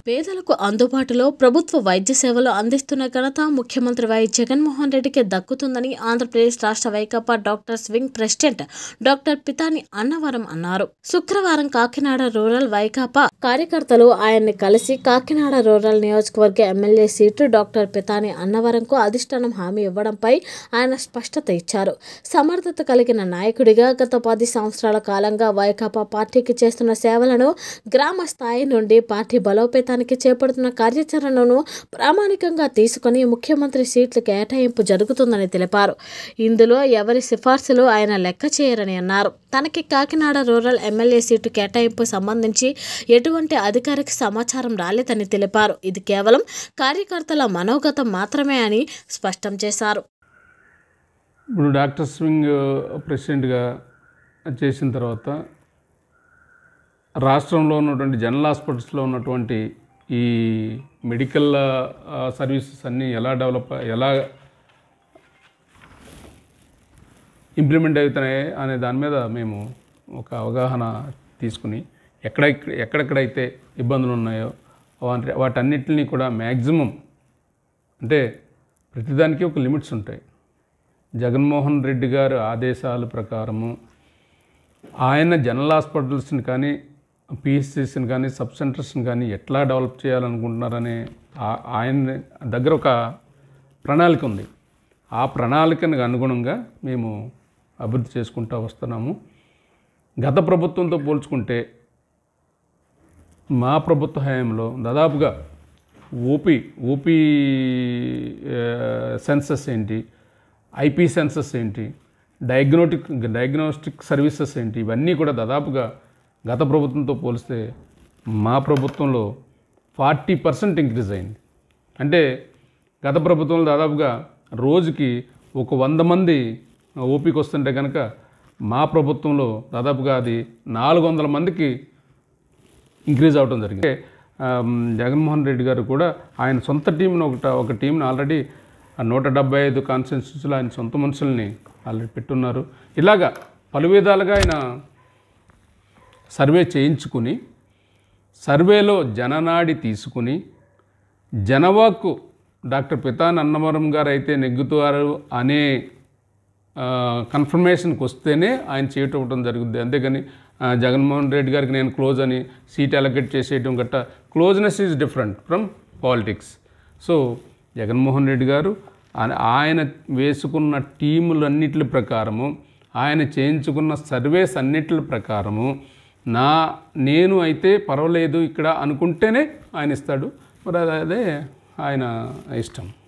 పేదలకు అందుబాటులో ప్రభుత్వ వైద్య సేవలు అందిస్తున్న ఘనత ముఖ్యమంత్రి వై జగన్మోహన్ రెడ్డికి దక్కుతుందని ఆంధ్రప్రదేశ్ రాష్ట్ర Vaikapa doctors wing president doctor Pitani Annavaram అన్నారు శుక్రవారం కాకినాడ రూరల్ వైకాపా కార్యకర్తలు ఆయన్ని కలిసి కాకినాడ రూరల్ నియోజకవర్గ ఎమ్మెల్యే సీటు డాక్టర్ పితాని అన్నవరంకు అధిష్టానం హామీ ఇవ్వడంపై ఆయన స్పష్టత ఇచ్చారు సమర్థత కలిగిన నాయకుడిగా గత పది సంవత్సరాల కాలంగా వైకాపా పార్టీకి చేస్తున్న సేవలను గ్రామ స్థాయి నుండి పార్టీ బలోపేతానికి చేపడుతున్న కార్యాచరణను ప్రామాణికంగా తీసుకుని ముఖ్యమంత్రి సీట్ల కేటాయింపు జరుగుతుందని తెలిపారు ఇందులో ఎవరి సిఫార్సులు ఆయన లెక్క చేయరని అన్నారు తనకి కాకినాడ రూరల్ ఎమ్మెల్యే సీటు కేటాయింపు సంబంధించి ఎటువంటి అధికారిక సమాచారం రాలేదని తెలిపారు ఇది కేవలం కార్యకర్తల మనోగతం మాత్రమే అని స్పష్టం చేశారు ఇప్పుడు డాక్టర్ స్వింగ్ ప్రెసిడెంట్గా చేసిన తర్వాత రాష్ట్రంలో ఉన్నటువంటి జనరల్ హాస్పిటల్స్లో ఉన్నటువంటి ఈ మెడికల్ ఆ, సర్వీసెస్ అన్నీ ఎలా డెవలప్ ఎలా ఇంప్లిమెంట్ అవుతున్నాయి అనే దాని మీద మేము ఒక అవగాహన తీసుకుని ఎక్కడ ఎక్కడెక్కడైతే ఇబ్బందులు ఉన్నాయో వాటి వాటన్నిటిని కూడా మ్యాక్సిమం అంటే ప్రతిదానికి ఒక లిమిట్స్ ఉంటాయి జగన్మోహన్ రెడ్డి గారు ఆదేశాల ప్రకారము ఆయన జనరల్ హాస్పిటల్స్ని కానీ పిహెచ్సిస్ని కానీ సబ్ సెంటర్స్ని కానీ ఎట్లా డెవలప్ చేయాలనుకుంటున్నారనే ఆ- ఆయన దగ్గర ఒక ప్రణాళిక ఉంది ఆ ప్రణాళికకు అనుగుణంగా మేము అభివృద్ధి చేసుకుంటూ వస్తున్నాము గత ప్రభుత్వంతో పోల్చుకుంటే మా ప్రభుత్వ హయాంలో దాదాపుగా ఓపీ ఓపీ సెన్సస్ ఏంటి ఐపీ సెన్సస్ ఏంటి డయాగ్నోటిక్ డయాగ్నోస్టిక్ సర్వీసెస్ ఏంటి ఇవన్నీ కూడా దాదాపుగా గత ప్రభుత్వంతో పోలిస్తే మా ప్రభుత్వంలో ఫార్టీ పర్సెంట్ ఇంక్రీజ్ అయింది అంటే గత ప్రభుత్వంలో దాదాపుగా రోజుకి ఒక వంద మంది ఓపీకి వస్తుంటే కనుక మా ప్రభుత్వంలో దాదాపుగా అది నాలుగు వందల మందికి ఇంక్రీజ్ అవడం జరిగింది ఆమ్, జగన్మోహన్ రెడ్డి గారు కూడా ఆయన సొంత టీంను ఒకట ఒక టీంని ఆల్రెడీ నూట డెబ్బై ఐదు కాన్స్టిట్యూన్సీలో ఆయన సొంత మనుషుల్ని ఆల్రెడీ పెట్టున్నారు ఇలాగా పలు విధాలుగా ఆయన సర్వే చేయించుకుని సర్వేలో జననాడి తీసుకుని జనవాకు డాక్టర్ పితాన్ అన్నవరం గారు అయితే నెగ్గుతారు అనే కన్ఫర్మేషన్కి వస్తేనే ఆయన చేయటం ఇవ్వడం జరుగుద్ది అంతేగాని ఆ, జగన్మోహన్ రెడ్డి గారికి నేను క్లోజ్ అని సీట్ అలొకేట్ చేసేయటం గట్ట closeness is different from politics so Jaganmohan Reddy గారు ఆయన- ఆయన వేసుకున్న టీములన్నిటి ప్రకారము ఆయన చేయించుకున్న సర్వేస్ అన్నిటి ప్రకారము నా నేను అయితే పర్వాలేదు ఇక్కడ అనుకుంటేనే ఆయన ఇస్తాడు మరి అదే ఆయన ఇష్టం